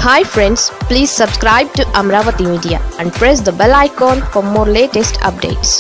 hi friends please subscribe to Amaravati media and press the bell icon for more latest updates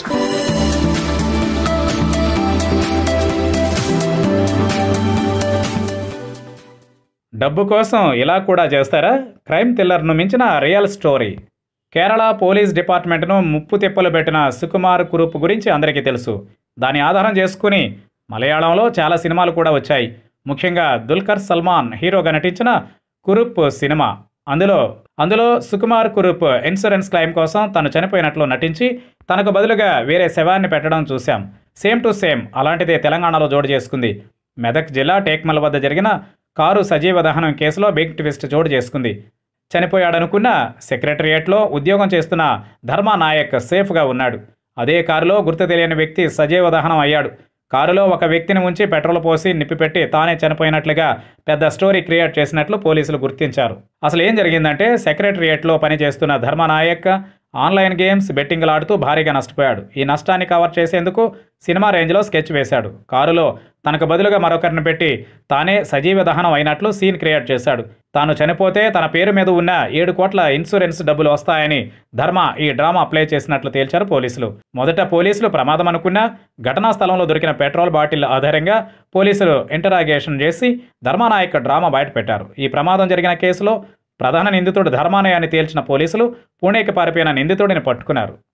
డబ్బు కోసం ఇలా కూడా చేస్తారా క్రైమ్ థ్రిల్లర్ను మించిన రియల్ స్టోరీ కేరళ పోలీస్ డిపార్ట్మెంట్ను ముప్పు తిప్పలు పెట్టిన సుకుమార్ కురూప్ గురించి అందరికీ తెలుసు దాని ఆధారం చేసుకుని మలయాళంలో చాలా సినిమాలు కూడా వచ్చాయి ముఖ్యంగా దుల్కర్ సల్మాన్ హీరోగా నటించిన కురూప్ సినిమా అందులో అందులో సుకుమార్ కురూప్ ఇన్సూరెన్స్ క్లెయిమ్ కోసం తను చనిపోయినట్లు నటించి తనకు బదులుగా వేరే శవాన్ని పెట్టడం చూశాం సేమ్ టు సేమ్ అలాంటిదే తెలంగాణలో జోడు చేసుకుంది మెదక్ జిల్లా టేక్మల్ వద్ద జరిగిన కారు సజీవ దహనం కేసులో బిగ్ ట్విస్ట్ చోటు చేసుకుంది చనిపోయాడనుకున్న సెక్రటరియేట్లో ఉద్యోగం చేస్తున్న ధర్మా నాయక్ సేఫ్గా ఉన్నాడు అదే కారులో గుర్తు తెలియని వ్యక్తి సజీవ దహనం అయ్యాడు కారులో ఒక వ్యక్తిని ఉంచి పెట్రోల్ పోసి నిప్పిపెట్టి తానే చనిపోయినట్లుగా పెద్ద స్టోరీ క్రియేట్ చేసినట్లు పోలీసులు గుర్తించారు అసలు ఏం జరిగిందంటే సెక్రటరియేట్లో పనిచేస్తున్న ధర్మనాయక్ ఆన్లైన్ గేమ్స్ బెట్టింగ్లు ఆడుతూ భారీగా నష్టపోయాడు ఈ నష్టాన్ని కవర్ చేసేందుకు సినిమా రేంజ్లో స్కెచ్ వేశాడు కారులో తనకు బదులుగా మరొకరిని పెట్టి తానే సజీవ దహనం అయినట్లు సీన్ క్రియేట్ చేశాడు తాను చనిపోతే తన పేరు మీద ఉన్న ఏడు కోట్ల ఇన్సూరెన్స్ డబ్బులు వస్తాయని ధర్మ ఈ డ్రామా ప్లే చేసినట్లు తేల్చారు పోలీసులు మొదట పోలీసులు ప్రమాదం అనుకున్నా ఘటనా స్థలంలో దొరికిన పెట్రోల్ బాటిల్ ఆధారంగా పోలీసులు ఇంటరాగేషన్ చేసి ధర్మానాయక్ డ్రామా బయటపెట్టారు ఈ ప్రమాదం జరిగిన కేసులో ప్రధాన నిందితుడు ధర్మానయాన్ని తేల్చిన పోలీసులు పూణేకి పారిపోయిన నిందితుడిని పట్టుకున్నారు